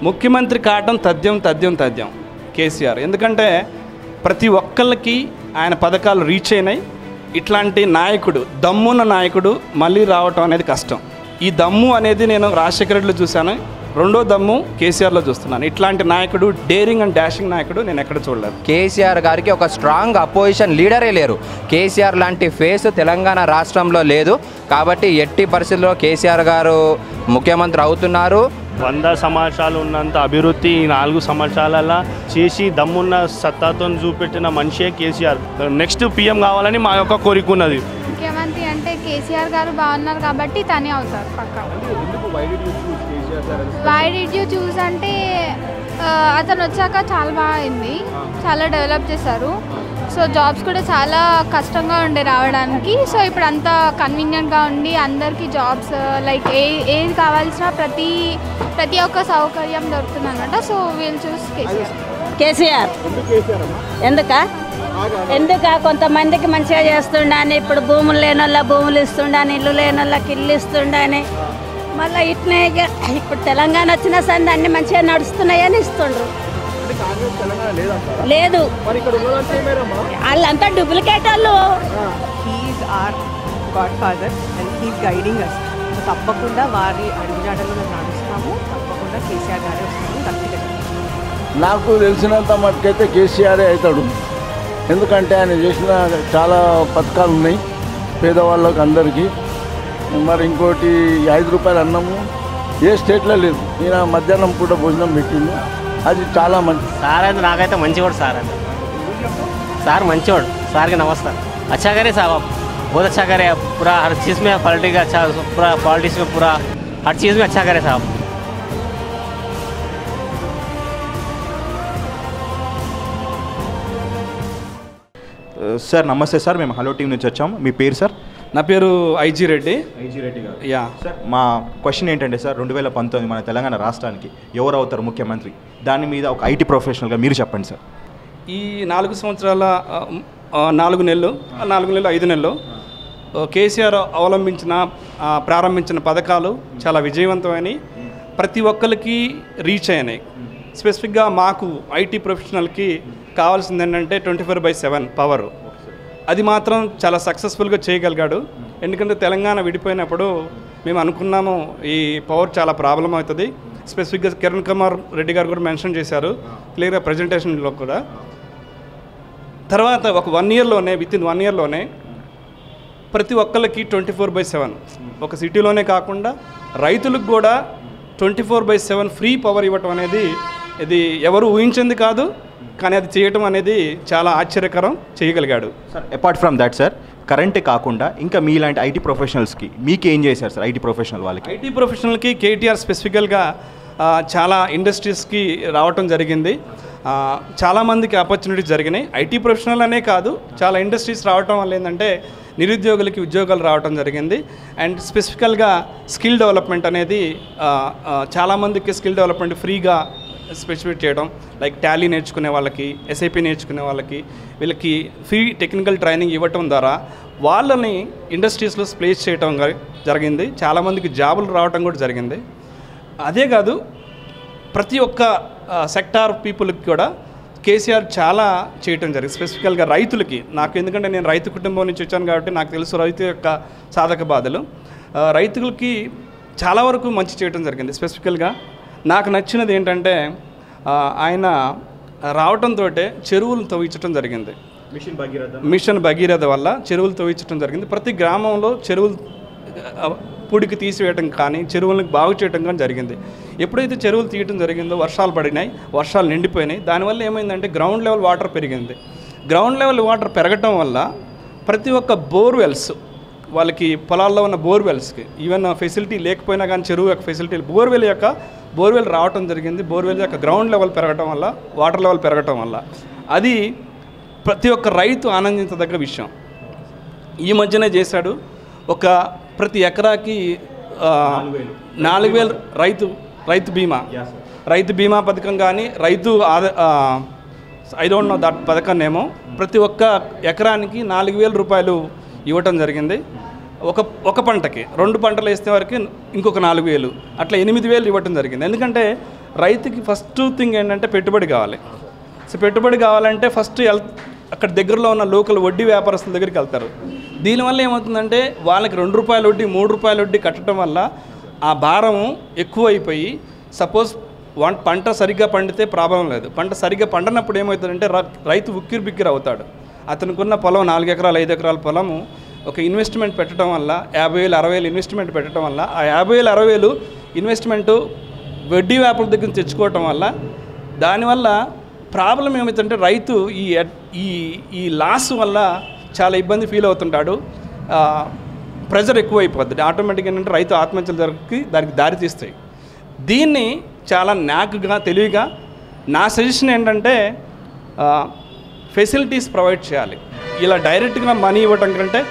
ముఖ్యమంత్రి కావటం తథ్యం తథ్యం తథ్యం కేసీఆర్ ఎందుకంటే ప్రతి ఒక్కళ్ళకి ఆయన పథకాలు రీచ్ అయినాయి ఇట్లాంటి నాయకుడు దమ్మున్న నాయకుడు మళ్ళీ రావటం అనేది కష్టం ఈ దమ్ము అనేది నేను రాజశేఖర రెడ్డిలో చూశాను రెండో దమ్ము కేసీఆర్లో చూస్తున్నాను ఇట్లాంటి నాయకుడు డేరింగ్ అండ్ డాషింగ్ నాయకుడు నేను ఎక్కడ చూడలేదు కేసీఆర్ గారికి ఒక స్ట్రాంగ్ అపోజిషన్ లీడరే లేరు కేసీఆర్ లాంటి ఫేస్ తెలంగాణ రాష్ట్రంలో లేదు కాబట్టి ఎట్టి పరిస్థితుల్లో కేసీఆర్ గారు ముఖ్యమంత్రి అవుతున్నారు వంద సంవత్సరాలు ఉన్నంత అభివృద్ధి ఈ నాలుగు సంవత్సరాల చేసి దమ్మున్న సత్తాతో చూపెట్టిన మనిషే కేసీఆర్ నెక్స్ట్ పిఎం కావాలని మా యొక్క కోరిక ఉన్నది ముఖ్యమంత్రి అంటే కేసీఆర్ గారు బాగున్నారు కాబట్టి తనే అవుతారు పక్క వై డిడ్ యూ చూస్ అంటే ఆ, అతను వచ్చాక చాలా బాగా అయింది చాలా డెవలప్ చేశారు సో జాబ్స్ కూడా చాలా కష్టంగా ఉండే రావడానికి సో ఇప్పుడు అంతా కన్వీనియంట్గా ఉండి అందరికీ జాబ్స్ లైక్ ఏ ఏది కావాల్సిన ప్రతి ప్రతి ఒక్క సౌకర్యం దొరుకుతుంది అనమాట so we'll choose KCR KCR ఎందుక ఎందుక కొంతమందికి మంచిగా చేస్తుండని ఇప్పుడు భూములు లేని వాళ్ళ భూములు ఇస్తుండని ఇల్లు లేని వాళ్ళకి ఇల్లు ఇస్తుండని మళ్ళీ ఇట్నే ఇక ఇప్పుడు తెలంగాణ వచ్చిన సంది అన్ని మంచిగా నడుస్తున్నాయని ఇస్తుండ్రు లేదు వాళ్ళంతా డూప్లికేట్ వాళ్ళు he's are godfather and he's guiding us so తప్పకుండా వారి అడుగుజాడలు మేము నడుస్తాము తప్పకుండా కేసీఆర్ గారే వస్తాము ఖచ్చితంగా నాకు తెలిసినంత మటుకైతే కేసీఆర్ అవుతాడు ఎందుకంటే ఆయన చేసిన చాలా పథకాలు ఉన్నాయి పేదవాళ్ళకి అందరికీ మరి ఇంకోటి ఈ ఐదు రూపాయల అన్నము ఏ స్టేట్లో లేదు ఈయన మధ్యాహ్నం పూట భోజనం పెట్టిండు అది చాలా మంచి సార్ అయితే నాకైతే మంచివాడు సార్ అంటే సార్ మంచివాడు సార్ की नमस्कार अच्छा करे साहब आप बहुत अच्छा करे आप पूरा हर चीज़ में पॉलिटिक्स अच्छा पूरा पॉलिटिक्स में पूरा हर चीज़ में अच्छा करे साहब సార్ నమస్తే సార్ మేము హలో టీం నుంచి వచ్చాం మీ పేరు సార్ నా పేరు ఐజీ రెడ్డి ఐజీ రెడ్డి గారు యా సార్ మా క్వశ్చన్ ఏంటంటే సార్ రెండు వేల పంతొమ్మిది మన తెలంగాణ రాష్ట్రానికి ఎవరు అవుతారు ముఖ్యమంత్రి దాని మీద ఒక ఐటీ ప్రొఫెషనల్గా మీరు చెప్పండి సార్ ఈ నాలుగు సంవత్సరాల ఆ, ఆ, నాలుగు నెలలు ఆ, నాలుగు నెలలు ఐదు నెలలు ఆ, కేసీఆర్ అవలంబించిన ఆ, ప్రారంభించిన పథకాలు చాలా విజయవంతమైనవి ప్రతి ఒక్కరికి రీచ్ అయినాయి స్పెసిఫిక్గా మాకు ఐటీ ప్రొఫెషనల్కి కావాల్సింది ఏంటంటే twenty four by seven power అది మాత్రం చాలా సక్సెస్ఫుల్గా చేయగలిగాడు ఎందుకంటే తెలంగాణ విడిపోయినప్పుడు మేము అనుకున్నాము ఈ పవర్ చాలా ప్రాబ్లం అవుతుంది స్పెసిఫిక్గా కిరణ్ కుమార్ రెడ్డి గారు కూడా మెన్షన్ చేశారు క్లియర్గా ప్రజెంటేషన్లో కూడా తర్వాత ఒక వన్ ఇయర్లోనే విత్ ఇన్ వన్ ఇయర్లోనే ప్రతి ఒక్కళ్ళకి ట్వంటీ ఫోర్ బై సెవెన్ ఒక సిటీలోనే కాకుండా రైతులకు కూడా twenty four by seven free power ఇవ్వటం అనేది ఇది ఎవరు ఊహించింది కాదు కానీ అది చేయటం అనేది చాలా ఆశ్చర్యకరం చేయగలిగాడు sir apart from that sir కరెంటే కాకుండా ఇంకా మీలాంటి ఐటీ ప్రొఫెషనల్స్కి మీకు ఏం చేశారు సార్ ఐటీ ప్రొఫెషనల్ వాళ్ళకి ఐటీ ప్రొఫెషనల్కి కేటీఆర్ స్పెసిఫికల్గా ఆ, చాలా ఇండస్ట్రీస్కి రావటం జరిగింది ఆ, చాలామందికి ఆపర్చునిటీస్ జరిగినాయి ఐటీ ప్రొఫెషనల్ అనే కాదు చాలా ఇండస్ట్రీస్ రావటం వల్ల ఏంటంటే నిరుద్యోగులకి ఉద్యోగాలు రావటం జరిగింది అండ్ స్పెసిఫికల్గా స్కిల్ డెవలప్మెంట్ అనేది ఆ, ఆ, చాలామందికి స్కిల్ డెవలప్మెంట్ ఫ్రీగా స్పెసిఫిక్ చేయడం లైక్ టాలీ నేర్చుకునే వాళ్ళకి ఎస్ఐపి నేర్చుకునే వాళ్ళకి వీళ్ళకి ఫ్రీ టెక్నికల్ ట్రైనింగ్ ఇవ్వటం ద్వారా వాళ్ళని ఇండస్ట్రీస్లో ప్లేస్ చేయటం గ- జరిగింది చాలామందికి జాబులు రావటం కూడా జరిగింది అదే కాదు ప్రతి ఒక్క సెక్టార్ పీపుల్కి కూడా కేసీఆర్ చాలా చేయటం జరిగింది స్పెసిఫికల్గా రైతులకి నాకు ఎందుకంటే నేను రైతు కుటుంబం నుంచి వచ్చాను కాబట్టి నాకు తెలుసు రైతు యొక్క సాధక బాధలు ఆ, రైతులకి చాలా వరకు మంచి చేయటం జరిగింది స్పెసిఫికల్గా నాకు నచ్చినది ఏంటంటే ఆ, ఆయన రావటంతో చెరువులు తవ్వించడం జరిగింది మిషన్ భగీరథ మిషన్ భగీరథ వల్ల చెరువులు తవ్వించడం జరిగింది ప్రతి గ్రామంలో చెరువులు ఆ, పూడికి తీసివేయటం కానీ చెరువులను బాగు చేయడం కానీ జరిగింది ఎప్పుడైతే చెరువులు తీయటం జరిగిందో వర్షాలు పడినాయి వర్షాలు నిండిపోయినాయి దానివల్ల ఏమైందంటే గ్రౌండ్ లెవెల్ వాటర్ పెరిగింది గ్రౌండ్ లెవెల్ వాటర్ పెరగటం వల్ల ప్రతి ఒక్క బోర్వెల్స్ వాళ్ళకి పొలాల్లో ఉన్న బోర్వెల్స్కి ఈవెన్ ఫెసిలిటీ లేకపోయినా కానీ చెరువు యొక్క ఫెసిలిటీ బోర్వెల్ యొక్క బోర్వెల్ రావటం జరిగింది బోర్వెల్ యొక్క గ్రౌండ్ లెవెల్ పెరగటం వల్ల వాటర్ లెవెల్ పెరగటం వల్ల అది ప్రతి ఒక్క రైతు ఆనందించదగ్గ విషయం ఈ మధ్యనే చేశాడు ఒక ప్రతి ఎకరాకి ఆ, నాలుగు వేలు రైతు రైతు బీమా రైతు బీమా పథకం కానీ రైతు ఆద ఐ డోంట్ నో దట్ పథకం ఏమో ప్రతి ఒక్క ఎకరానికి నాలుగు వేల రూపాయలు ఇవ్వటం జరిగింది ఒక ఒక పంటకి రెండు పంటలు వేస్తే వరకు ఇంకొక నాలుగు వేలు అట్లా ఎనిమిది వేలు ఇవ్వటం జరిగింది ఎందుకంటే రైతుకి ఫస్ట్ థింగ్ ఏంటంటే పెట్టుబడి కావాలి సో పెట్టుబడి కావాలంటే ఫస్ట్ ఎల్ అక్కడ దగ్గరలో ఉన్న లోకల్ వడ్డీ వ్యాపారస్తుల దగ్గరికి వెళ్తారు దీనివల్ల ఏమవుతుందంటే వాళ్ళకి రెండు రూపాయల వడ్డీ మూడు రూపాయల వడ్డీ కట్టడం వల్ల ఆ భారము ఎక్కువ అయిపోయి సపోజ్ వన్ పంట సరిగ్గా పండితే ప్రాబ్లం లేదు పంట సరిగ్గా పండనప్పుడు ఏమవుతుందంటే ర- రైతు ఉక్కిరి బిక్కిరి అవుతాడు అతనికున్న పొలం నాలుగు ఎకరాలు ఐదు ఎకరాల పొలము ఒక ఇన్వెస్ట్మెంట్ పెట్టడం వల్ల యాభై వేలు అరవై వేలు ఇన్వెస్ట్మెంట్ పెట్టడం వల్ల ఆ యాభై వేలు అరవై వేలు ఇన్వెస్ట్మెంటు వడ్డీ వ్యాపారుల దగ్గర నుంచి తెచ్చుకోవటం వల్ల దానివల్ల ప్రాబ్లం ఏమవుతుందంటే రైతు ఈ ఎడ్- ఈ ఈ లాస్ వల్ల చాలా ఇబ్బంది ఫీల్ అవుతుంటాడు ప్రెజర్ ఎక్కువైపోద్ది ఆటోమేటిక్గా ఏంటంటే రైతు ఆత్మహత్యల దగ్గరికి దానికి దారి తీస్తాయి దీన్ని చాలా నాకుగా తెలివిగా నా సజెషన్ ఏంటంటే ఫెసిలిటీస్ ప్రొవైడ్ చేయాలి ఇలా డైరెక్ట్గా మనీ ఇవ్వటం కంటే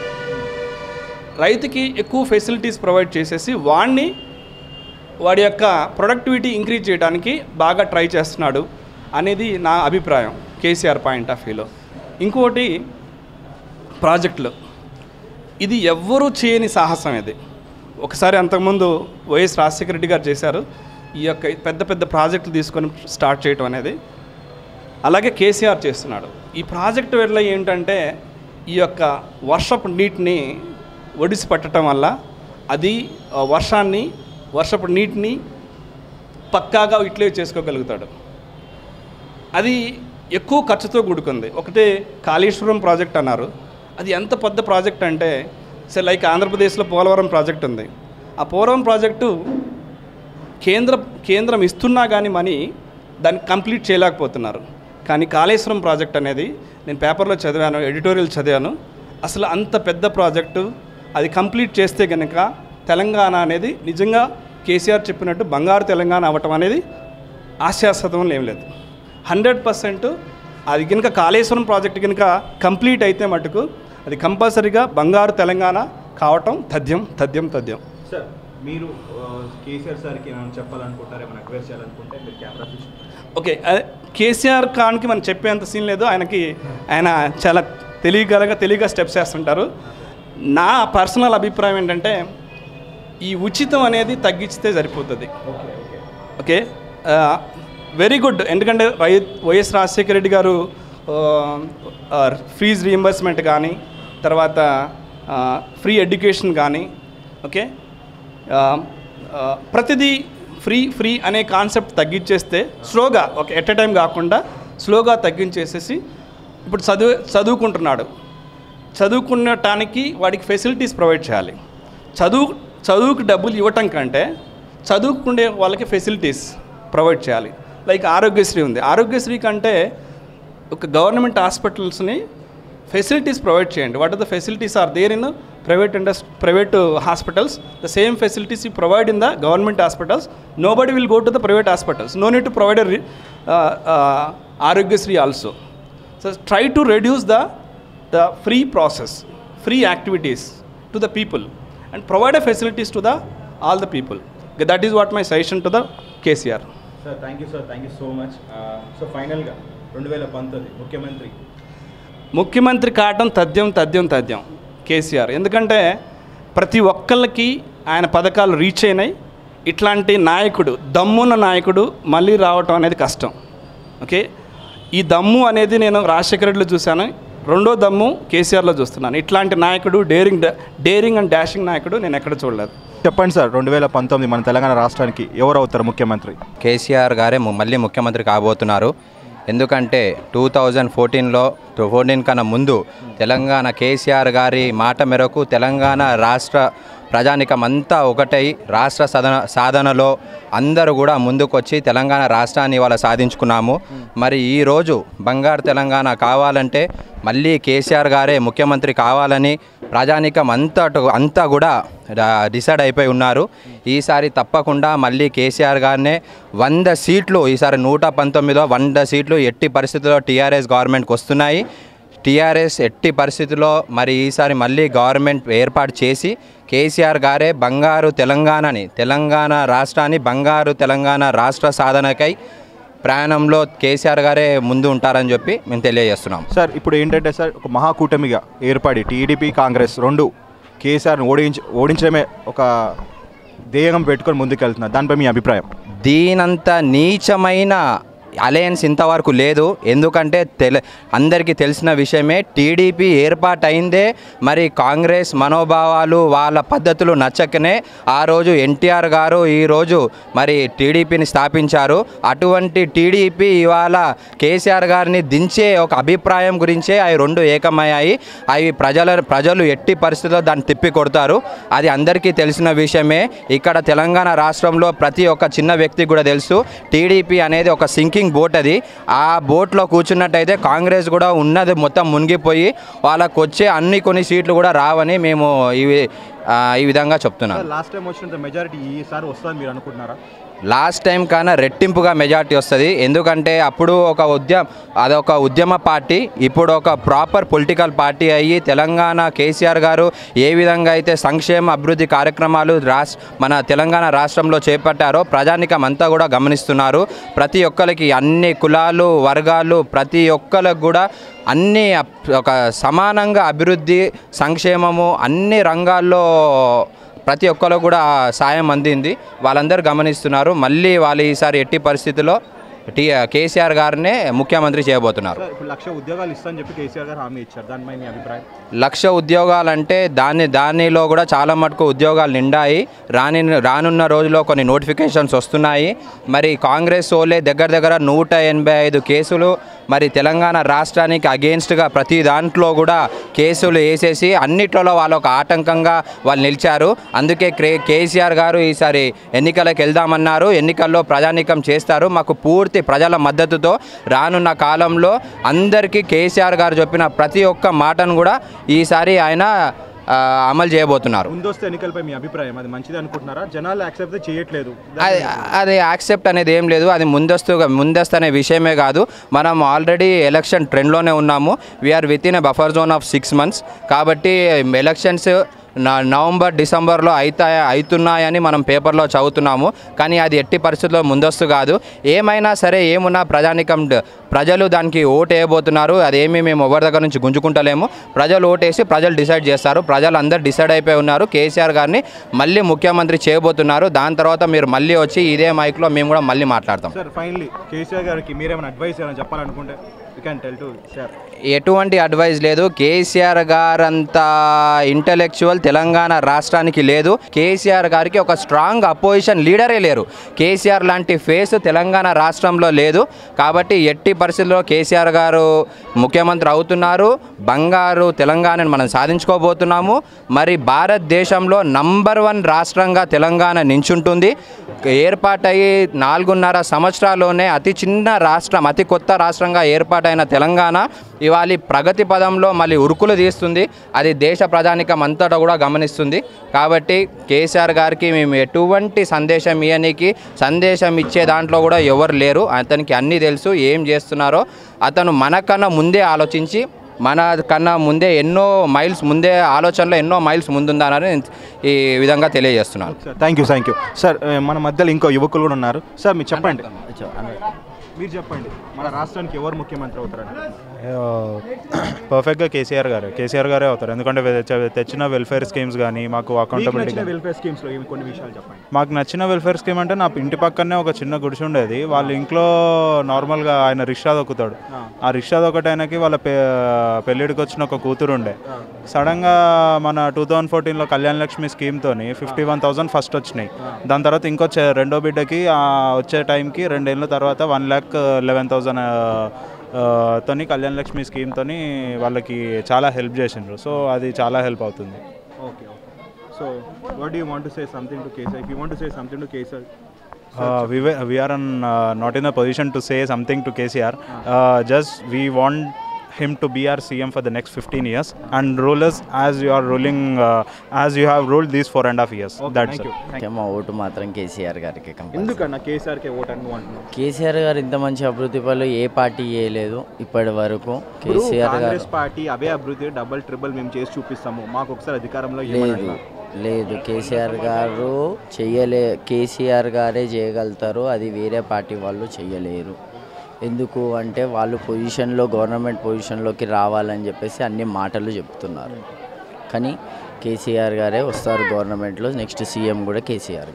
రైతుకి ఎక్కువ ఫెసిలిటీస్ ప్రొవైడ్ చేసేసి వాడిని వాడి యొక్క ప్రొడక్టివిటీ ఇంక్రీజ్ చేయడానికి బాగా ట్రై చేస్తున్నాడు అనేది నా అభిప్రాయం కేసీఆర్ పాయింట్ ఆఫ్ వ్యూలో ఇంకోటి ప్రాజెక్టులు ఇది ఎవ్వరూ చేయని సాహసం ఇది ఒకసారి అంతకుముందు వైఎస్ రాజశేఖర రెడ్డి గారు చేశారు ఈ యొక్క పెద్ద పెద్ద ప్రాజెక్టులు తీసుకొని స్టార్ట్ చేయటం అనేది అలాగే కేసీఆర్ చేస్తున్నాడు ఈ ప్రాజెక్టు వల్ల ఏంటంటే ఈ యొక్క వర్షపు నీటిని ఒడిసి పట్టడం వల్ల అది ఆ వర్షాన్ని వర్షపు నీటిని పక్కాగా యూటిలైజ్ చేసుకోగలుగుతాడు అది ఎక్కువ ఖర్చుతో కూడుకుంది ఒకటే కాళేశ్వరం ప్రాజెక్ట్ అన్నారు అది ఎంత పెద్ద ప్రాజెక్ట్ అంటే సరే లైక్ ఆంధ్రప్రదేశ్లో పోలవరం ప్రాజెక్ట్ ఉంది ఆ పోలవరం ప్రాజెక్టు కేంద్ర కేంద్రం ఇస్తున్నా కానీ మనీ దాన్ని కంప్లీట్ చేయలేకపోతున్నారు కానీ కాళేశ్వరం ప్రాజెక్ట్ అనేది నేను పేపర్లో చదివాను ఎడిటోరియల్ చదివాను అసలు అంత పెద్ద ప్రాజెక్టు అది కంప్లీట్ చేస్తే కనుక తెలంగాణ అనేది నిజంగా కేసీఆర్ చెప్పినట్టు బంగారు తెలంగాణ అవ్వటం అనేది ఆశాస్పదం ఏం లేదు హండ్రెడ్ పర్సెంట్ అది కనుక కాళేశ్వరం ప్రాజెక్ట్ కనుక కంప్లీట్ అయితే మటుకు అది కంపల్సరీగా బంగారు తెలంగాణ కావటం తథ్యం తథ్యం తథ్యం సార్ మీరు ఆ, కేసీఆర్ సార్కి ఏమైనా చెప్పాలనుకుంటారు ఏమైనా అక్వైర్ చేయాలనుకుంటే మీరు కెమెరా తీసి ఓకే అదే కేసీఆర్ ఖాన్కి మనం చెప్పేంత సీన్ లేదు ఆయనకి ఆయన చాలా తెలియగలగా తెలియగా స్టెప్స్ వేస్తుంటారు నా పర్సనల్ అభిప్రాయం ఏంటంటే ఈ ఉచితం అనేది తగ్గించితే సరిపోతుంది ఓకే వెరీ గుడ్ ఎందుకంటే వై వైఎస్ రాజశేఖర రెడ్డి గారు ఫీజ్ రీఎంబర్స్మెంట్ కానీ తర్వాత ఫ్రీ ఎడ్యుకేషన్ కానీ ఓకే ఆ, ఆ, ప్రతిదీ ఫ్రీ ఫ్రీ అనే కాన్సెప్ట్ తగ్గించేస్తే స్లోగా ఒక ఎట్ ఎ టైం కాకుండా స్లోగా తగ్గించేసేసి ఇప్పుడు చదువు చదువుకుంటున్నాడు చదువుకునటానికి వాడికి ఫెసిలిటీస్ ప్రొవైడ్ చేయాలి చదువు చదువుకి డబ్బులు ఇవ్వటం కంటే చదువుకునే వాళ్ళకి ఫెసిలిటీస్ ప్రొవైడ్ చేయాలి లైక్ ఆరోగ్యశ్రీ ఉంది ఆరోగ్యశ్రీ కంటే ఒక గవర్నమెంట్ హాస్పిటల్స్ని ఫెసిలిటీస్ ప్రొవైడ్ చేయండి what are the facilities are there in private indus private hospitals the same facilities you provide in the government hospitals nobody will go to the private hospitals no need to provide Aarogyasri also so try to reduce the the free process free activities to the people and provide a facilities to the all the people that is what my suggestion to the KCR sir thank you sir thank you so much so ఫైనల్గా రెండు వేల పంతొమ్మిది ముఖ్యమంత్రి ముఖ్యమంత్రి కావటం తథ్యం తథ్యం తథ్యం కేసీఆర్ ఎందుకంటే ప్రతి ఒక్కళ్ళకి ఆయన పథకాలు రీచ్ అయినాయి ఇట్లాంటి నాయకుడు దమ్మున్న నాయకుడు మళ్ళీ రావటం అనేది కష్టం ఓకే ఈ దమ్ము అనేది నేను రాజశేఖర రెడ్డిలో చూశాను రెండో దమ్ము కేసీఆర్లో చూస్తున్నాను ఇట్లాంటి నాయకుడు డేరింగ్ డేరింగ్ అండ్ డాషింగ్ నాయకుడు నేను ఎక్కడ చూడలేదు చెప్పండి సార్ రెండు వేల పంతొమ్మిది మన తెలంగాణ రాష్ట్రానికి ఎవరు అవుతారు ముఖ్యమంత్రి కేసీఆర్ గారే ము- మళ్ళీ ముఖ్యమంత్రి కాబోతున్నారు ఎందుకంటే టూ థౌజండ్ ఫోర్టీన్లో ఫోర్టీన్ కన్నా ముందు తెలంగాణ కేసీఆర్ గారి మాట మేరకు తెలంగాణ రాష్ట్ర ప్రజానికం అంతా ఒకటై రాష్ట్ర సాధన సాధనలో అందరూ కూడా ముందుకొచ్చి తెలంగాణ రాష్ట్రాన్ని ఇవాళ సాధించుకున్నాము మరి ఈరోజు బంగారు తెలంగాణ కావాలంటే మళ్ళీ కేసీఆర్ గారే ముఖ్యమంత్రి కావాలని ప్రజానికం అంతా అంతా కూడా డా- డిసైడ్ అయిపోయి ఉన్నారు ఈసారి తప్పకుండా మళ్ళీ కేసీఆర్ గారినే వంద సీట్లు ఈసారి నూట పంతొమ్మిదిలో వంద సీట్లు ఎట్టి పరిస్థితుల్లో టీఆర్ఎస్ గవర్నమెంట్కి వస్తున్నాయి టీఆర్ఎస్ ఎట్టి పరిస్థితుల్లో మరి ఈసారి మళ్ళీ గవర్నమెంట్ ఏర్పాటు చేసి కేసీఆర్ గారే బంగారు తెలంగాణని తెలంగాణ రాష్ట్రాన్ని బంగారు తెలంగాణ రాష్ట్ర సాధనకై ప్రయాణంలో కేసీఆర్ గారే ముందు ఉంటారని చెప్పి మేము తెలియజేస్తున్నాం సార్ ఇప్పుడు ఏంటంటే సార్ ఒక మహాకూటమిగా ఏర్పడి టీడీపీ కాంగ్రెస్ రెండు కేసీఆర్ని ఓడించి ఓడించడమే ఒక ధ్యేయం పెట్టుకొని ముందుకెళ్తున్నారు దానిపై మీ అభిప్రాయం దీనంత నీచమైన అలయన్స్ ఇంతవరకు లేదు ఎందుకంటే తెల అందరికీ తెలిసిన విషయమే టీడీపీ ఏర్పాటైందే మరి కాంగ్రెస్ మనోభావాలు వాళ్ళ పద్ధతులు నచ్చకనే ఆ రోజు ఎన్టీఆర్ గారు ఈరోజు మరి టీడీపీని స్థాపించారు అటువంటి టీడీపీ ఇవాళ కేసీఆర్ గారిని దించే ఒక అభిప్రాయం గురించే అవి రెండు ఏకమయ్యాయి అవి ప్రజల ప్రజలు ఎట్టి పరిస్థితుల్లో దాన్ని తిప్పి కొడతారు అది అందరికీ తెలిసిన విషయమే ఇక్కడ తెలంగాణ రాష్ట్రంలో ప్రతి ఒక్క చిన్న వ్యక్తికి కూడా తెలుసు టీడీపీ అనేది ఒక సింకింగ్ బోట్ అది ఆ బోట్లో కూర్చున్నట్టయితే కాంగ్రెస్ కూడా ఉన్నది మొత్తం మునిగిపోయి వాళ్ళకు వచ్చే అన్ని కొన్ని సీట్లు కూడా రావని మేము ఈ వి- ఆ, ఈ విధంగా చెప్తున్నాం లాస్ట్ టైం వచ్చినంత మెజారిటీ ఈసారి వస్తుంది మీరు అనుకుంటున్నారా లాస్ట్ టైం కన్నా రెట్టింపుగా మెజార్టీ వస్తుంది ఎందుకంటే అప్పుడు ఒక ఉద్యమ అదొక ఉద్యమ పార్టీ ఇప్పుడు ఒక ప్రాపర్ పొలిటికల్ పార్టీ అయ్యి తెలంగాణ కేసీఆర్ గారు ఏ విధంగా అయితే సంక్షేమ అభివృద్ధి కార్యక్రమాలు రాష్ట్ర మన తెలంగాణ రాష్ట్రంలో చేపట్టారో ప్రజానికం అంతా కూడా గమనిస్తున్నారు ప్రతి ఒక్కరికి అన్ని కులాలు వర్గాలు ప్రతి ఒక్కరికి కూడా అన్ని అప్- ఒక సమానంగా అభివృద్ధి సంక్షేమము అన్ని రంగాల్లో ప్రతి ఒక్కరు కూడా సాయం అందింది వాళ్ళందరూ గమనిస్తున్నారు మళ్ళీ వాళ్ళు ఈసారి ఎట్టి పరిస్థితిలో టీ కేసీఆర్ గారినే ముఖ్యమంత్రి చేయబోతున్నారు సార్ ఇప్పుడు లక్ష ఉద్యోగాలు ఇస్తామని చెప్పి కేసీఆర్ గారు హామీ ఇచ్చారు దానిపై మీ అభిప్రాయం లక్ష ఉద్యోగాలంటే దాన్ని దానిలో కూడా చాలా మటుకు ఉద్యోగాలు నిండాయి రాని రానున్న రోజుల్లో కొన్ని నోటిఫికేషన్స్ వస్తున్నాయి మరి కాంగ్రెస్ వాళ్ళే దగ్గర దగ్గర నూట ఎనభై ఐదు కేసులు మరి తెలంగాణ రాష్ట్రానికి అగేన్స్ట్గా ప్రతి దాంట్లో కూడా కేసులు వేసేసి అన్నిట్లలో వాళ్ళు ఒక ఆటంకంగా వాళ్ళు నిలిచారు అందుకే క్రే కేసీఆర్ గారు ఈసారి ఎన్నికలకు వెళ్దామన్నారు ఎన్నికల్లో ప్రజానీకం చేస్తారు మాకు పూర్తి ప్రజల మద్దతుతో రానున్న కాలంలో అందరికీ కేసీఆర్ గారు చెప్పిన ప్రతి ఒక్క మాటను కూడా ఈసారి ఆయన ఆ, అమలు చేయబోతున్నారు ముందొస్తే ఎన్నికలపై మీ అభిప్రాయం అది మంచిది అనుకుంటున్నారా జనాలు యాక్సెప్ట్ చేయట్లేదు అది అది యాక్సెప్ట్ అనేది ఏం లేదు అది ముందస్తుగా ముందస్తు అనే విషయమే కాదు మనం ఆల్రెడీ ఎలక్షన్ ట్రెండ్లోనే ఉన్నాము we are within a buffer zone of six months కాబట్టి ఎలక్షన్స్ నా- నవంబర్ డిసెంబర్లో అయితా అవుతున్నాయని మనం పేపర్లో చదువుతున్నాము కానీ అది ఎట్టి పరిస్థితుల్లో ముందస్తు కాదు ఏమైనా సరే ఏమున్నా ప్రజానికం డ- ప్రజలు దానికి ఓటు వేయబోతున్నారు అదేమీ మేము ఎవరి దగ్గర నుంచి గుంజుకుంటలేము ప్రజలు ఓటేసి ప్రజలు డిసైడ్ చేస్తారు ప్రజలు అందరు డిసైడ్ అయిపోయి ఉన్నారు కేసీఆర్ గారిని మళ్ళీ ముఖ్యమంత్రి చేయబోతున్నారు దాని తర్వాత మీరు మళ్ళీ వచ్చి ఇదే మైక్లో మేము కూడా మళ్ళీ మాట్లాడతాం సార్ ఫైనలీ కేసీఆర్ గారికి మీరేమైనా అడ్వైస్ ఏమైనా చెప్పాలనుకుంటే you can tell to sir ఎటువంటి అడ్వైస్ లేదు కేసీఆర్ గారంత ఇంటలెక్చువల్ తెలంగాణ రాష్ట్రానికి లేదు కేసీఆర్ గారికి ఒక స్ట్రాంగ్ అపోజిషన్ లీడరే లేరు కేసీఆర్ లాంటి ఫేస్ తెలంగాణ రాష్ట్రంలో లేదు కాబట్టి ఎట్టి పరిస్థితుల్లో కేసీఆర్ గారు ముఖ్యమంత్రి అవుతున్నారు బంగారు తెలంగాణను మనం సాధించుకోబోతున్నాము మరి భారతదేశంలో నంబర్ వన్ రాష్ట్రంగా తెలంగాణ నించుంటుంది ఏర్పాటయ్యి నాలుగున్నర సంవత్సరాల్లోనే అతి చిన్న రాష్ట్రం అతి కొత్త రాష్ట్రంగా ఏర్పాటైన తెలంగాణ ఇవాళ ప్రగతి పదంలో మళ్ళీ ఉరుకులు తీస్తుంది అది దేశ ప్రజానికం అంతటా కూడా గమనిస్తుంది కాబట్టి కేసీఆర్ గారికి మేము ఎటువంటి సందేశం ఇవ్వనీకి సందేశం ఇచ్చే దాంట్లో కూడా ఎవరు లేరు అతనికి అన్నీ తెలుసు ఏం చేస్తున్నారో అతను మనకన్నా ముందే ఆలోచించి మన కన్నా ముందే ఎన్నో మైల్స్ ముందే ఆలోచనలో ఎన్నో మైల్స్ ముందుందని ఈ విధంగా తెలియజేస్తున్నాను sir thank you thank you sir ఏ, మన మధ్యలో ఇంకో యువకులు కూడా ఉన్నారు సార్ మీరు చెప్పండి మీరు చెప్పండి మన రాష్ట్రానికి ఎవరు ముఖ్యమంత్రి అవుతారని పర్ఫెక్ట్గా కేసీఆర్ గారు కేసీఆర్ గారే అవుతారు ఎందుకంటే తెచ్చ- తెచ్చిన వెల్ఫేర్ స్కీమ్స్ కానీ మాకు మీకు అకౌంటబిలిటీ నచ్చిన వెల్ఫేర్ స్కీమ్స్ లో ఏమి కొన్ని విషయాలు చెప్పండి మాకు నచ్చిన వెల్ఫేర్ స్కీమ్ అంటే నా ఇంటి పక్కనే ఒక చిన్న గుడిసె ఉండేది వాళ్ళ ఇంట్లో నార్మల్గా ఆయన రిక్షా దొక్కుతాడు ఆ రిక్షా దొక్కటానికి వాళ్ళ పె పెళ్ళిడికి వచ్చిన ఒక కూతురు ఉండే సడన్గా మన టూ థౌజండ్ ఫోర్టీన్లో కళ్యాణ లక్ష్మి స్కీమ్తోని ఫిఫ్టీ వన్ థౌసండ్ ఫస్ట్ వచ్చినాయి దాని తర్వాత ఇంకో చె- రెండో బిడ్డకి ఆ వచ్చే టైంకి రెండేళ్ళ తర్వాత వన్ ల్యాక్ లెవెన్ థౌసండ్ తోని కళ్యాణ లక్ష్మి స్కీమ్తోని వాళ్ళకి చాలా హెల్ప్ చేసిండ్రు సో అది చాలా హెల్ప్ అవుతుంది okay okay so what you want to say something to KCR if you want to say something to KCR Uh, we, were- we are on, uh, not in a position to say something to KCR. Uh, just we want him to be our CM for the next 15 years and rule us as you are ruling, uh, as you have ruled these four and a half years. That's it. మా vote మాత్రం కేసీఆర్ గారికి compulsory ఎందుకన్నా కేసీఆర్ కే vote అని అంటున్నావు కేసీఆర్ గారు ఇంత మంచి అభివృద్ధి పనులు ఏ పార్టీ చేయలేదు ఇప్పటి వరకు ఇప్పుడు కేసీఆర్ గారు కాంగ్రెస్ పార్టీ అవే అభివృద్ధి డబల్ ట్రిబుల్ మేము చేసి చూపిస్తాము మాకు ఒకసారి అధికారంలో లేదు ఏమన్నా లేదు కేసీఆర్ గారు చెయ్యలే కేసీఆర్ గారే చేయగలుగుతారు అది వేరే పార్టీ వాళ్ళు చెయ్యలేరు ఎందుకు అంటే వాళ్ళు పొజిషన్లో గవర్నమెంట్ పొజిషన్లోకి రావాలని చెప్పేసి అన్ని మాటలు చెప్తున్నారు కానీ కేసీఆర్ గారే వస్తారు గవర్నమెంట్లో నెక్స్ట్ సీఎం కూడా కేసీఆర్ గారు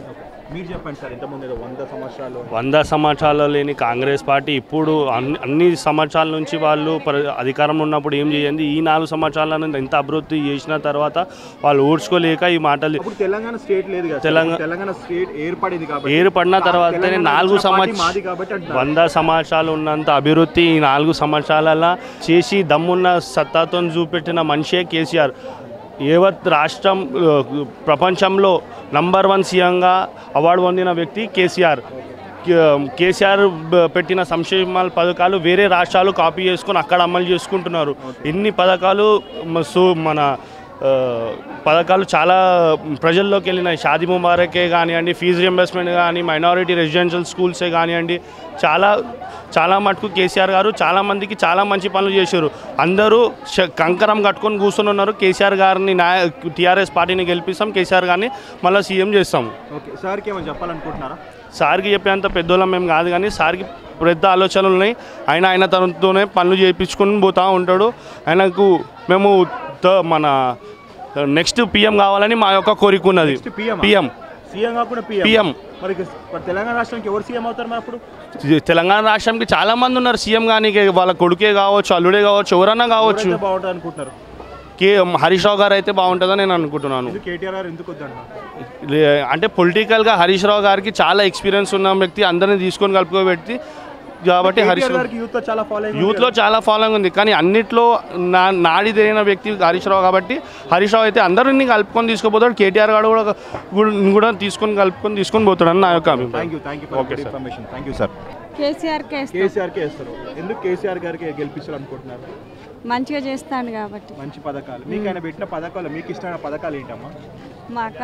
మీరు చెప్పండి సార్ ఇంతకుముందు ఏదో వంద సంవత్సరాలు వంద సంవత్సరాలు లేని కాంగ్రెస్ పార్టీ ఇప్పుడు అన్ని అన్ని సంవత్సరాల నుంచి వాళ్ళు ప్ర- అధికారంలో ఉన్నప్పుడు ఏం చేయండి ఈ నాలుగు సంవత్సరాల నుంచి ఎంత అభివృద్ధి చేసిన తర్వాత వాళ్ళు ఊడ్చుకోలేక ఈ మాటలు ఇప్పుడు తెలంగాణ స్టేట్ లేదు కదా తెలంగాణ- తెలంగాణ స్టేట్ ఏర్పడింది కాబట్టి ఏర్పడిన కా- తర్వాతనే తెలంగాణ నాలుగు రాష్ట్ర పార్టీ సంవత్సరాలు మాది కాబట్టి అంటున్నారు. వంద సంవత్సరాలు ఉన్నంత అభివృద్ధి ఈ నాలుగు సంవత్సరాల చేసి దమ్మున్న సత్తాతో చూపెట్టిన మనిషే కేసీఆర్ యావత్ రాష్ట్రం ఆ, ప్రపంచంలో నంబర్ వన్ సీఎంగా అవార్డు పొందిన వ్యక్తి కేసీఆర్ కే- కేసీఆర్ బ- పెట్టిన సంక్షేమ పథకాలు వేరే రాష్ట్రాలు కాపీ చేసుకొని అక్కడ అమలు చేసుకుంటున్నారు ఇన్ని పథకాలు మ- సో మన ఆ, పథకాలు చాలా ప్రజల్లోకి వెళ్ళినాయి షాదీ ముబారకే కానివ్వండి ఫీజు రియంబర్స్మెంట్ కానీ మైనారిటీ రెసిడెన్షియల్ స్కూల్సే కానివ్వండి చాలా చాలా మటుకు కేసీఆర్ గారు చాలా మందికి చాలా మంచి పనులు చేశారు అందరూ శ- కంకరం కట్టుకొని కూర్చొని ఉన్నారు కేసీఆర్ గారిని నా టీఆర్ఎస్ పార్టీని గెలిపిస్తాం కేసీఆర్ గారిని మళ్ళీ సీఎం చేస్తాం ఓకే సార్కి ఏమైనా చెప్పాలనుకుంటున్నారా సార్కి చెప్పేంత పెద్దోళ్ళం మేము కాదు కానీ సార్కి పెద్ద ఆలోచనలు ఉన్నాయి ఆయన ఆయన తనతోనే పనులు చేయించుకొని పోతూ ఉంటాడు ఆయనకు మేము త- మన నెక్స్ట్ పిఎం కావాలని మా యొక్క కోరిక ఉన్నది PM ఆ? పిఎం సీఎం కాకుండా పిఎం PM. మరి ఇక మరి తెలంగాణ రాష్ట్రానికి ఎవరు సీఎం అవుతారు మరి అప్పుడు తెలంగాణ రాష్ట్రానికి చాలా మంది ఉన్నారు సీఎం కానీ వాళ్ళ కొడుకే కావచ్చు అల్లుడే కావచ్చు ఎవరన్నా కావచ్చు ఎవరైతే బాగుంటుంది అనుకుంటున్నారు కే హరీష్ రావు గారు అయితే బాగుంటుందని నేను అనుకుంటున్నాను ఎందుకు కేటీఆర్ గారు ఎందుకు వద్దంటున్నారు లే- అంటే పొలిటికల్గా హరీష్ రావు గారికి చాలా ఎక్స్పీరియన్స్ ఉన్న వ్యక్తి అందరిని తీసుకొని కలుపుకో వ్యక్తి కాబట్టి హరీష్ కేటీఆర్ రావు గారికి యూత్ చాలా ఫాలోయింగ్ యూత్లో చాలా ఫాలోయింగ్ ఉంది కానీ అన్నిట్లో నా నాడి తెలియని వ్యక్తి హరీష్ రావు కాబట్టి హరీష్ రావు అయితే అందరినీ కలుపుకొని తీసుకుపోతాడు కేటీఆర్ గారు కూడా కూడా- కూడా తీసుకొని కలుపుకొని తీసుకొని పోతాడని నా యొక్క థ్యాంక్ అభిప్రాయం you thank you for okay sir information thank you sir KCR కేసీఆర్కే వేస్తారు ఎందుకు కేసీఆర్ గారికి గెలిపించాలనుకుంటున్నారు మంచిగా చేస్తాడు కాబట్టి మంచి పథకాలు మీకు ఆయన పెట్టిన పథకాలు మీకు ఇష్టమైన పథకాలు ఏంటమ్మా మాక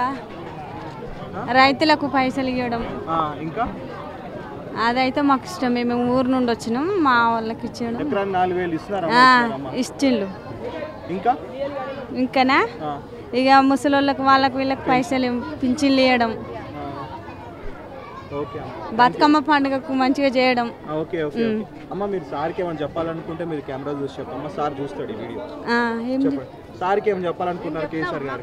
రైతులకు పైసలు ఇవ్వడం ఆ, ఇంకా అదైతే మాకు ఇష్టం మేము ఊరు నుండి వచ్చినాం మా వాళ్ళకి ఇచ్చేయడం ఎకరానికి నాలుగు వేలు ఇస్తున్నారా ఆ, ఇస్తున్నారమ్మా? ఇచ్చిండు ఇంకా ఇంకనా ఆ. ఇక ముసలోళ్ళకి వాళ్ళకి వీళ్ళకి పైసలు పింఛన్లు ఇవ్వడం ఓకే అమ్మ బతుకమ్మ పండుగకు మంచిగా చేయడం ఆ, ఓకే ఓకే ఓకే. అమ్మ మీరు సార్కి ఏమైనా చెప్పాలనుకుంటే మీరు కెమెరా చూసి చెప్పమ్మా సార్ చూస్తాడు ఈ వీడియో ఆ, ఏం చెప్- చెప్పండి సార్కి ఏమైనా చెప్పాలనుకుంటున్నారు కేసీఆర్ గారు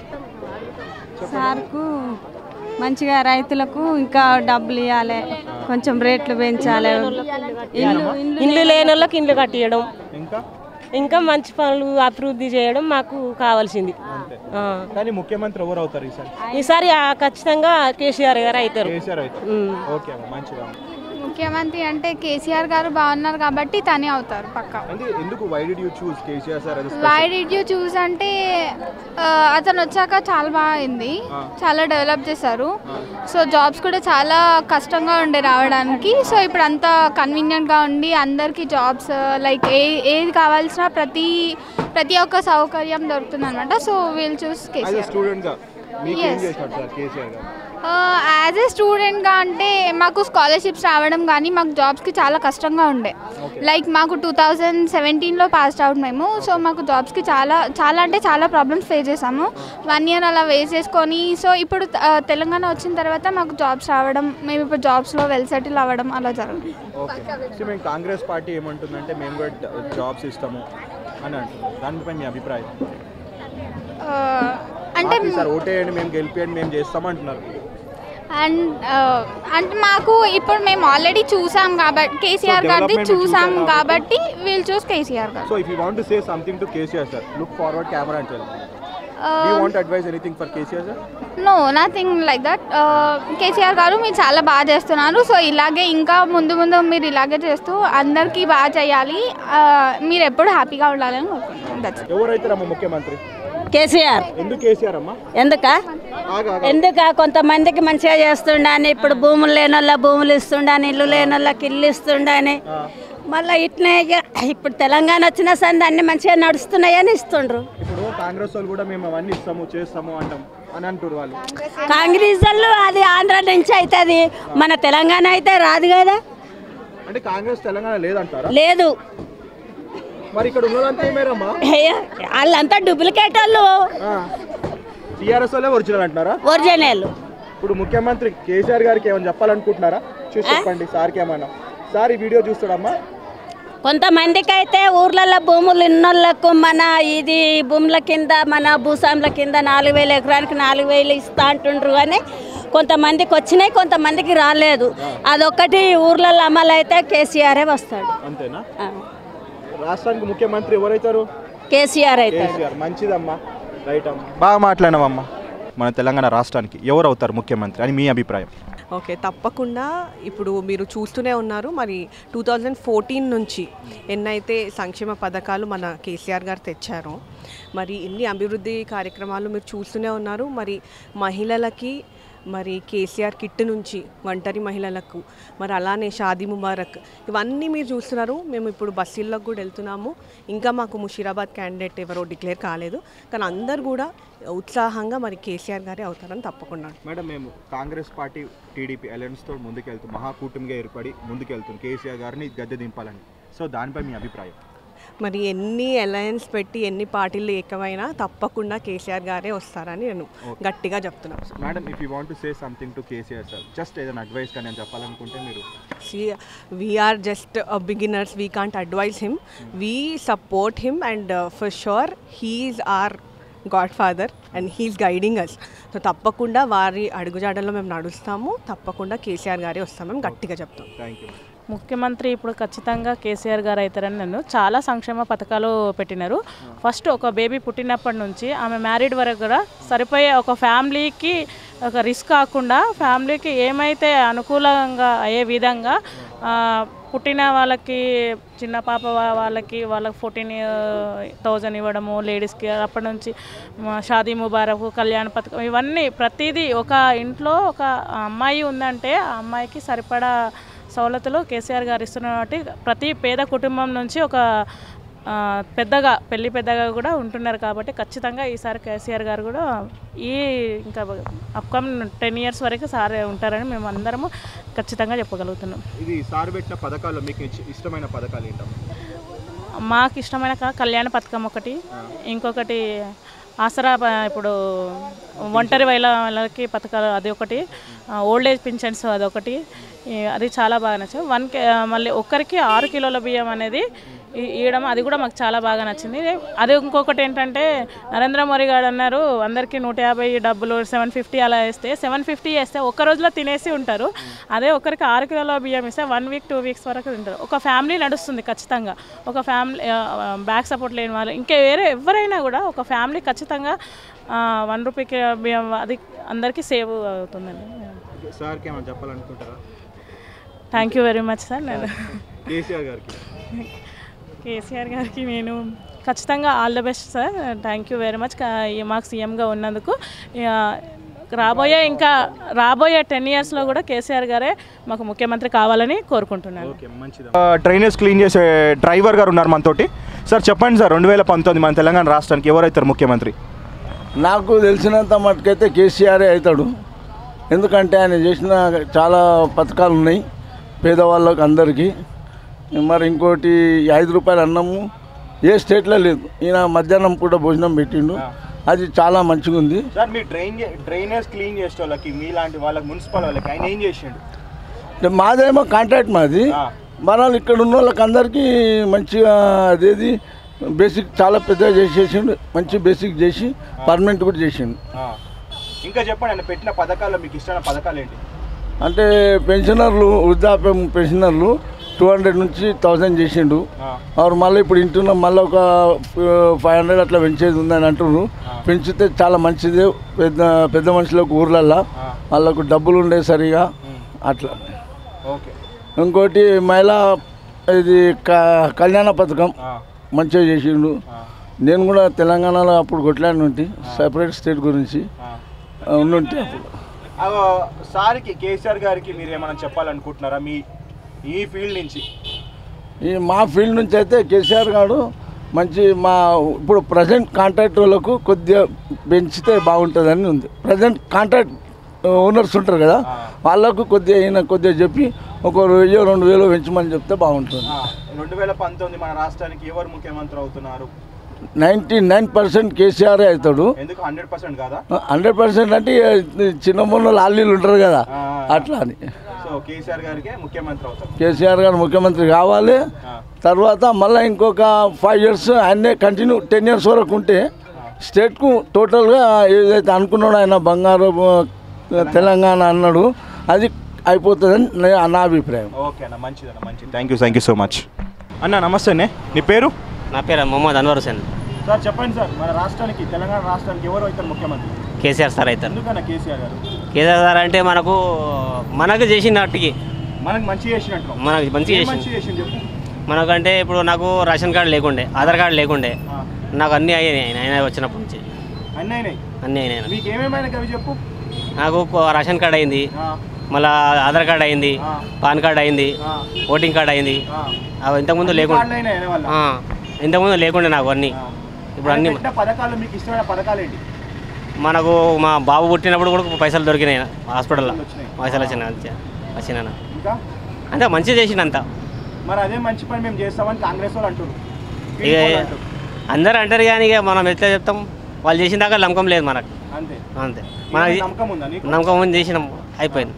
సార్కు మంచిగా రైతులకు ఇంకా డబ్బులు ఇవ్వాలి కొంచెం రేట్లు పెంచాలి ఇల్లు ఇండ్లు లేని వాళ్ళకి ఇండ్లు కట్టియడం ఇంకా ఇంకా మంచి పనులు అభివృద్ధి చేయడం మాకు కావాల్సింది ఆ. కానీ ముఖ్యమంత్రి ఎవరు అవుతారు ఈసారి ఈసారి ఆ ఖచ్చితంగా కేసీఆర్ గారు అవుతారు కేసీఆర్ అవుతారు ఉమ్. ఓకే అమ్మ మంచిగా ముఖ్యమంత్రి అంటే కేసీఆర్ గారు బాగున్నారు కాబట్టి తనే అవుతారు పక్కా అంటే ఎందుకు why did you choose KCR sir అది వై డిడ్ యూ చూస్ అంటే ఆ, అతను వచ్చాక చాలా బాగా అయింది చాలా డెవలప్ చేశారు సో జాబ్స్ కూడా చాలా కష్టంగా ఉండే రావడానికి సో ఇప్పుడు అంతా కన్వీనియంట్గా ఉండి అందరికీ జాబ్స్ లైక్ ఏ ఏది కావాల్సిన ప్రతి ప్రతి ఒక్క సౌకర్యం దొరుకుతుంది అనమాట so we'll choose as KCR స్టూడెంట్గా మీకు ఏం Yes. చేసినాడు సార్ కేసీఆర్ గారు యాజ్ ఏ స్టూడెంట్గా అంటే మాకు స్కాలర్షిప్స్ రావడం కానీ మాకు జాబ్స్కి చాలా కష్టంగా ఉండే లైక్ మాకు టూ థౌజండ్ సెవెంటీన్లో పాస్డ్ అవుట్ మేము సో మాకు జాబ్స్కి చాలా చాలా అంటే చాలా ప్రాబ్లమ్స్ ఫేస్ చేసాము వన్ ఇయర్ అలా వేస్ట్ చేసుకొని సో ఇప్పుడు ఆ, తెలంగాణ వచ్చిన తర్వాత మాకు జాబ్స్ రావడం మేము ఇప్పుడు జాబ్స్లో వెల్ సెటిల్ అవ్వడం అలా జరుగుతుంది ఓకే సో మేము కాంగ్రెస్ పార్టీ ఏమంటుందంటే మేము కూడా జాబ్స్ ఇస్తాము అని అంటున్నాం దానిపై మీ అభిప్రాయం ఆ, అంటే మాకు ఈసారి ఓటేయండి మేము గెలిపియండి మేము చేస్తాము అంటున్నారు అండ్ అంటే మాకు ఇప్పుడు మేము ఆల్రెడీ చూసాం కాబట్టి కేసీఆర్ గారిది development చూసాం చూసాం కాబట్టి వీల్ చూస్ కేసీఆర్ గారు so if you want to say something to KCR sir look forward camera and tell do want advice anything for KCR sir no nothing like that KCR గారు మీరు చాలా బాగా చేస్తున్నారు సో ఇలాగే ఇంకా ముందు ముందు మీరు ఇలాగే చేస్తూ అందరికీ బాగా చేయాలి Uh, మీరు ఎప్పుడు హ్యాపీగా ఉండాలని కోరుకుంటున్నాను That's it. ఎవరైతారమ్మా ముఖ్యమంత్రి కేసీఆర్ ఎందుకు కేసీఆర్ అమ్మా ఎందుక ఆగా ఎందుక కొంతమందికి మంచిగా చేస్తుండని ఇప్పుడు భూములు లేని వాళ్ళ భూములు ఇస్తుండని ఇల్లు లేని వాళ్ళకి ఇల్లు ఇస్తుండని మళ్ళీ ఇట్నే ఇక ఇప్పుడు తెలంగాణ వచ్చిన సంది అన్ని మంచిగా నడుస్తున్నాయని ఇస్తుండ్రు ఇప్పుడు కాంగ్రెస్ వాళ్ళు కూడా మేము అవన్నీ ఇస్తాము చేస్తాము అంటాం అని అంటారు వాళ్ళు కాంగ్రెస్ వాళ్ళు అది ఆంధ్ర నుంచి అవుతుంది మన తెలంగాణ అయితే రాదు కదా అంటే కాంగ్రెస్ తెలంగాణ లేదంటారా లేదు మరి ఇక్కడ ఉన్నదంతా ఏమేరమ్మా హేయ, వాళ్ళంతా డూప్లికేట్ వాళ్ళు టీఆర్ఎస్ వాళ్ళే ఒరిజినల్ అంటున్నారా ఒరిజినల్ ఇప్పుడు ముఖ్యమంత్రి కేసీఆర్ గారికి ఏమైనా చెప్పాలనుకుంటున్నారా చూసి చెప్పండి సార్కి ఏమైనా సార్ ఈ వీడియో చూస్తాడమ్మా కొంతమందికి అయితే ఊర్లలో భూములు ఉన్నోళ్ళకు మన ఇది భూముల కింద మన భూస్వాముల కింద నాలుగు వేలు ఎకరానికి నాలుగు వేలు ఇస్తా అంటుండ్రు కానీ కొంతమందికి వచ్చినాయి కొంతమందికి రాలేదు అదొక్కటి ఊర్లలో అమలు అయితే కేసీఆరే వస్తాడు అంతేనా ఆ. రాష్ట్రానికి ముఖ్యమంత్రి ఎవరైతారు కేసీఆర్ అవుతాడు కేసీఆర్ మంచిదమ్మా రైట్ అమ్మా బాగా మాట్లాడినావమ్మా మన తెలంగాణ రాష్ట్రానికి ఎవరు అవుతారు ముఖ్యమంత్రి అని మీ అభిప్రాయం ఓకే తప్పకుండా ఇప్పుడు మీరు చూస్తూనే ఉన్నారు మరి టూ థౌజండ్ ఫోర్టీన్ నుంచి ఎన్నైతే సంక్షేమ పథకాలు మన కేసీఆర్ గారు తెచ్చారో మరి ఇన్ని అభివృద్ధి కార్యక్రమాలు మీరు చూస్తూనే ఉన్నారు మరి మహిళలకి మరి కేసీఆర్ కిట్ నుంచి ఒంటరి మహిళలకు మరి అలానే షాదీ ముబారక్ ఇవన్నీ మీరు చూస్తున్నారు మేము ఇప్పుడు బస్సుల్లోకి కూడా వెళ్తున్నాము ఇంకా మాకు ముషీరాబాద్ క్యాండిడేట్ ఎవరో డిక్లేర్ కాలేదు కానీ అందరు కూడా ఉత్సాహంగా మరి కేసీఆర్ గారే అవుతారని తప్పకుండా మేడం మేము కాంగ్రెస్ పార్టీ టీడీపీ అలయన్స్తో ముందుకెళ్తూ మహాకూటమిగా ఏర్పడి ముందుకెళ్తాం కేసీఆర్ గారిని గద్దె దింపాలని సో దానిపై మీ అభిప్రాయం మరి ఎన్ని అలయన్స్ పెట్టి ఎన్ని పార్టీలు ఏకమైనా తప్పకుండా కేసీఆర్ గారే వస్తారని నేను గట్టిగా చెప్తున్నాను madam if you want to say something to KCR sir just ఏదైనా అడ్వైస్ కానీ నేను చెప్పాలనుకుంటే మీరు we are just beginners we can't advise him we support him and for sure he's are godfather and he's guiding us so తప్పకుండా వారి అడుగుజాడల్లో మేము నడుస్తాము తప్పకుండా కేసీఆర్ గారే వస్తాం మేము గట్టిగా చెప్తాం థ్యాంక్ యూ ముఖ్యమంత్రి ఇప్పుడు ఖచ్చితంగా కేసీఆర్ గారు అవుతారని నన్ను చాలా సంక్షేమ పథకాలు పెట్టినారు ఫస్ట్ ఒక బేబీ పుట్టినప్పటి నుంచి ఆమె మ్యారీడ్ వరకు కూడా సరిపోయే ఒక ఫ్యామిలీకి ఒక రిస్క్ కాకుండా ఫ్యామిలీకి ఏమైతే అనుకూలంగా అయ్యే విధంగా ఆ, పుట్టిన వాళ్ళకి చిన్న పాప వా- వాళ్ళకి వాళ్ళకి ఫోర్టీన్ థౌజండ్ ఇవ్వడము లేడీస్కి అప్పటి నుంచి మ, షాదీ ముబారక్ కళ్యాణ పథకం ఇవన్నీ ప్రతిదీ ఒక ఇంట్లో ఒక అమ్మాయి ఉందంటే ఆ అమ్మాయికి సరిపడా సవలతులు కేసీఆర్ గారు ఇస్తున్నారు కాబట్టి ప్రతి పేద కుటుంబం నుంచి ఒక ఆ, పెద్దగా పెళ్లి పెద్దగా కూడా ఉంటున్నారు కాబట్టి ఖచ్చితంగా ఈసారి కేసీఆర్ గారు కూడా ఈ ఇంకా అప్కమింగ్ టెన్ ఇయర్స్ వరకు సార్ ఉంటారని మేము అందరము ఖచ్చితంగా చెప్పగలుగుతున్నాం ఇది సార్ పెట్టిన పథకాల్లో మీకు ఇచ్చ- ఇష్టమైన పథకాలు ఏంటమ్మా మాకు ఇష్టమైన క- కళ్యాణ పథకం ఒకటి ఇంకొకటి ఆసరా ప- ఇప్పుడు ఒంటరి వైల వాళ్ళకి పథకాలు అది ఒకటి ఓల్డ్ ఏజ్ పింఛన్స్ అదొకటి ఈ అది చాలా బాగా నచ్చింది వన్ కే మళ్ళీ ఒక్కరికి ఆరు కిలోల బియ్యం అనేది ఇ- ఇవ్వడం అది కూడా మాకు చాలా బాగా నచ్చింది అది ఇంకొకటి ఏంటంటే నరేంద్ర మోడీ గారు అన్నారు అందరికీ నూట యాభై డబ్బులు సెవెన్ ఫిఫ్టీ అలా వేస్తే సెవెన్ ఫిఫ్టీ వేస్తే ఒక్క రోజులో తినేసి ఉంటారు అదే ఒకరికి ఆరు కిలోల బియ్యం ఇస్తే వన్ వీక్ టూ వీక్స్ వరకు తింటారు ఒక ఫ్యామిలీ నడుస్తుంది ఖచ్చితంగా ఒక ఫ్యామిలీ బ్యాక్ సపోర్ట్ లేని వాళ్ళు ఇంకా వేరే ఎవరైనా కూడా ఒక ఫ్యామిలీ ఖచ్చితంగా వన్ రూపీకి బియ్యం అది అందరికీ సేవ్ అవుతుందండి సార్కి ఏమైనా చెప్పాలనుకుంటారా thank you very much sir నేను కేసీఆర్ గారికి కేసీఆర్ గారికి నేను ఖచ్చితంగా all the best sir thank you very much మాకు సీఎంగా ఉన్నందుకు ఇక రాబోయే ఇంకా రాబోయే టెన్ ఇయర్స్లో కూడా కేసీఆర్ గారే మాకు ముఖ్యమంత్రి కావాలని కోరుకుంటున్నాను డ్రైనేజ్ క్లీన్ చేసే డ్రైవర్ గారు ఉన్నారు మనతోటి సార్ చెప్పండి సార్ రెండు వేల పంతొమ్మిది మన తెలంగాణ రాష్ట్రానికి ఎవరైతారు ముఖ్యమంత్రి నాకు తెలిసినంత మటుకైతే కేసీఆరే అవుతాడు ఎందుకంటే ఆయన చేసిన చాలా పథకాలు ఉన్నాయి పేదవాళ్ళకి అందరికీ మరి ఇంకోటి ఈ ఐదు రూపాయల అన్నము ఏ స్టేట్లో లేదు ఈయన మధ్యాహ్నం పూట భోజనం పెట్టిండు అది చాలా మంచిగా ఉంది సార్ మీ డ్రైన్ డ్రైనేజ్ క్లీన్ చేసే వాళ్ళకి మీలాంటి వాళ్ళకి మున్సిపల్ వాళ్ళకి ఆయన ఏం చేసిండు అంటే మాదేమో కాంట్రాక్ట్ మాది మన వాళ్ళు ఇక్కడ ఉన్న వాళ్ళకి అందరికీ మంచిగా అదేది బేసిక్ చాలా పెద్దగా చేసేసిండు మంచి బేసిక్ చేసి పర్మనెంట్ కూడా చేసిండు ఆ. ఇంకా చెప్పండి ఆయన పెట్టిన పథకాల్లో మీకు ఇష్టమైన పథకాలు ఏంటి అంటే పెన్షనర్లు వృద్ధాప్యం పెన్షనర్లు టూ హండ్రెడ్ నుంచి థౌజండ్ చేసిండు వారు మళ్ళీ ఇప్పుడు ఇంటున్న మళ్ళీ ఒక ఫైవ్ హండ్రెడ్ అట్లా పెంచేది ఉందని అంటున్నారు పెంచితే చాలా మంచిది పెద్ద పెద్ద మనుషులకు ఊర్లల్లో వాళ్ళకు డబ్బులు ఉండే సరిగా అట్లా ఓకే ఇంకోటి మహిళా ఇది క- కళ్యాణ పథకం మంచిగా చేసిండు నేను కూడా తెలంగాణలో అప్పుడు కొట్లాడిన ఉంటే సపరేట్ స్టేట్ గురించి ఉండుంటే అప్పుడు ఆ, సార్కి కేసీఆర్ గారికి మీరు ఏమైనా చెప్పాలనుకుంటున్నారా మీ ఈ ఫీల్డ్ నుంచి ఈ మా ఫీల్డ్ నుంచి అయితే కేసీఆర్ గారు మంచి మా ఇప్పుడు ప్రజెంట్ కాంట్రాక్ట్ వాళ్ళకు కొద్దిగా పెంచితే బాగుంటుందని ఉంది ప్రజెంట్ కాంట్రాక్ట్ ఓనర్స్ ఉంటారు కదా వాళ్ళకు కొద్దిగా ఈయన కొద్దిగా చెప్పి ఒక వెయ్యో రెండు వేలు పెంచమని చెప్తే బాగుంటుంది ఆ, రెండు వేల పంతొమ్మిది మన రాష్ట్రానికి ఎవరు ముఖ్యమంత్రి అవుతున్నారు నైంటీ నైన్ పర్సెంట్ కేసీఆర్ అవుతాడు ఎందుకు హండ్రెడ్ పర్సెంట్ కాదా హండ్రెడ్ పర్సెంట్ అంటే ఇక చిన్న మొన్న లాలీలు ఉంటారు కదా అట్లా అని సో కేసీఆర్ గారికి ముఖ్యమంత్రి అవుతారు కేసీఆర్ గారు ముఖ్యమంత్రి కావాలి తర్వాత మళ్ళీ ఇంకొక ఫైవ్ ఇయర్స్ ఆయనే కంటిన్యూ టెన్ ఇయర్స్ వరకు ఉంటే స్టేట్కు టోటల్గా ఏదైతే అనుకున్నాడో ఆయన బంగారు తెలంగాణ అన్నాడు అది అయిపోతుందని నా- నా అభిప్రాయం ఓకే అన్న మంచిదన్న మంచిది thank you thank you so much అన్న నమస్తే అన్న నీ పేరు నా పేరు మొహమ్మద్ అన్వర్ హుసేన్ సార్ చెప్పండి సార్ మన రాష్ట్రానికి తెలంగాణ రాష్ట్రానికి ఎవరు అవుతారు ముఖ్యమంత్రి కేసీఆర్ సార్ అవుతారు ఎందుకన్నా కేసీఆర్ గారు కేసీఆర్ సార్ అంటే మనకు మనకు చేసినట్టుకి మనకు మంచి చేసినట్టు మనకు మంచి ఏం చేసి మంచి చేసిండు చెప్పు మనకంటే ఇప్పుడు నాకు రేషన్ కార్డు లేకుండే ఆధార్ కార్డు లేకుండే నాకు అన్నీ అయ్యాయి ఆయన ఆయన వచ్చినప్పటి నుంచి అన్నీ అయినాయి అన్నీ అయినాయి నాకు. మీకు ఏమేమైనా అవి చెప్పు నాకు కొ- రేషన్ కార్డు అయింది ఆ. మళ్ళా ఆధార్ కార్డు అయింది పాన్ కార్డు అయింది ఓటింగ్ కార్డు అయింది అవి ఇంతకుముందు అన్ని లేకుండా కార్డులు అయినాయి వల్ల ఆ, ఇంతకుముందు లేకుండే నాకు అన్నీ ఇప్పుడు అన్నీ పెట్టిన పథకాలు మీకు ఇష్టమైన పథకాలు ఏంటి మనకు మా బాబు పుట్టినప్పుడు కూడా పైసలు దొరికినాయి హాస్పిటల్లో పైసలు వచ్చినాయి అంతే వచ్చినా ఇంకా అంతే మంచిగా చేసిండు మరి అదే మంచి పని మేము చేస్తామని కాంగ్రెస్ వాళ్ళు అంటారు ఇక అందరూ అంటారు కానీ ఇక మనం ఎట్లా చెప్తాం వాళ్ళు చేసిన దాకా నమ్మకం లేదు మనకు అంతే అంతే మన మనకి నమ్మకం ఉందా నీకు నమ్మకం ఉంది చేసినాం అయిపోయింది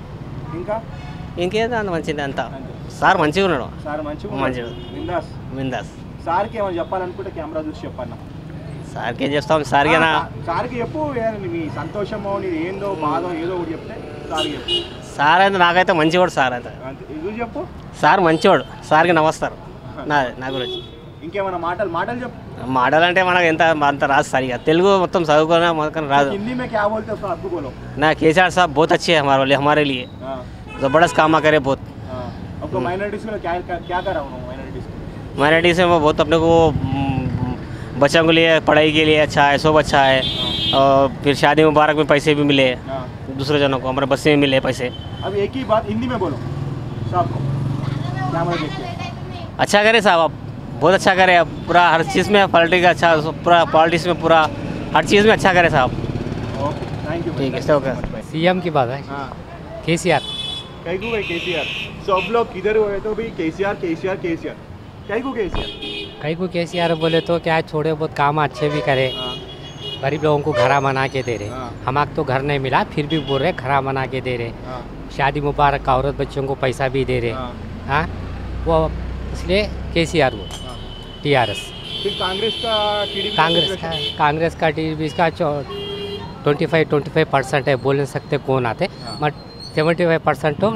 ఇంకా ఇంకేదో అంత మంచిది అంతా సార్ మంచిగా ఉన్నాడు సార్ మంచిగా మంచిగా విందాస్ మిందాస్ సార్కి ఏమైనా చెప్పాలనుకుంటే కెమెరా చూసి చెప్పన్న సార్కి ఏం చేస్తాం సార్కి ఆ, సార్కి చెప్పు ఏ- నీ సంతోషమో నీ ఏందో బాధో ఏదో ఒకటి చెప్తే సార్కి చెప్పు సార్ అయితే నాకైతే మంచివాడు సార్ అయితే అంతే ఇది చెప్పు సార్ మంచివాడు సార్కి నమస్తారు నా నా గురించి ఇంకేమైనా మాటలు మాటలు చెప్పు మాటలంటే మనకు ఎంత అంత రాదు సార్ ఇక తెలుగు మొత్తం చదువుకున్నా మొత్తం రాదు हिंदी में क्या बोलते हो उसका आपको बोलो ना केसीआर साहब बहुत अच्छे हैं हमारे लिए हमारे लिए हाँ ज़बरदस्त काम करे बहुत हाँ आपको माइनॉरिटीज में क्या क्या क्या करा उन्होंने माइनॉरिटीज को माइनॉरिटी से वो बहुत अपने को हम्म, बच्चों के लिए पढ़ाई के लिए अच्छा है सब अच्छा है और फिर शादी मुबारक में पैसे भी मिले दूसरे जनों को हमारे बस में मिले पैसे अब एक ही बात हिंदी में बोलो साहब को कैमरा देख के अच्छा करे साहब आप बहुत अच्छा करे आप पूरा हर चीज़ में पॉलिटिक्स अच्छा पूरा पॉलिटिक्स में पूरा हर चीज़ में अच्छा करे साहब ओके थैंक यू ठीक है ओके सीएम की बात है हाँ केसीआर कई को भाई केसीआर सब लोग किधर हुए तो भी केसीआर केसीआर केसीआर कई को केसीआर कई को केसीआर बोले तो क्या है, थोड़े बहुत काम अच्छे भी करे गरीब लोगों को घरा बना के दे रहे हमारे तो घर नहीं मिला फिर भी बोल रहे घरा बना के दे रहे शादी मुबारक का औरत बच्चों को पैसा भी दे रहे हाँ वो इसलिए के सी आर वो टी आर एस फिर कांग्रेस का टीडीपी कांग्रेस का कांग्रेस का टी वी का twenty five twenty five percent है बोल नहीं सकते कौन आते बट सेवेंटी फाइव परसेंट तो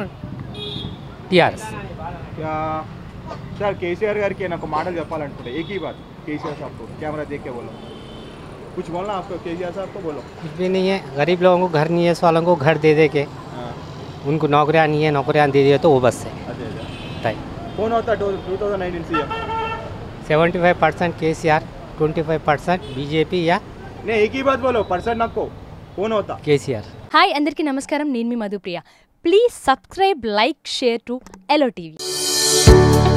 टी आर एस क्या సార్ కేసీఆర్ గారికి నాకు మాటలు చెప్పాలనుకుంటే एक ही बात केसीआर साहब को कैमरा देख के बोलो कुछ बोलना आपको केसीआर साहब को बोलो कुछ भी नहीं है गरीब लोगों को घर नहीं है इस वालों को घर दे दे के उनको नौकरियाँ नहीं है नौकरियाँ दे दिए तो वो बस है अरे अरे ताई कौन होता two thousand nineteen CM seventy five percent KCR twenty five percent BJP या नहीं एक ही बात बोलो परसेंट आपको कौन होता के सी आर హాయ్ అందరికీ నమస్కారం నేను మీ Madhupriya please subscribe like share to ఎలో టీవీ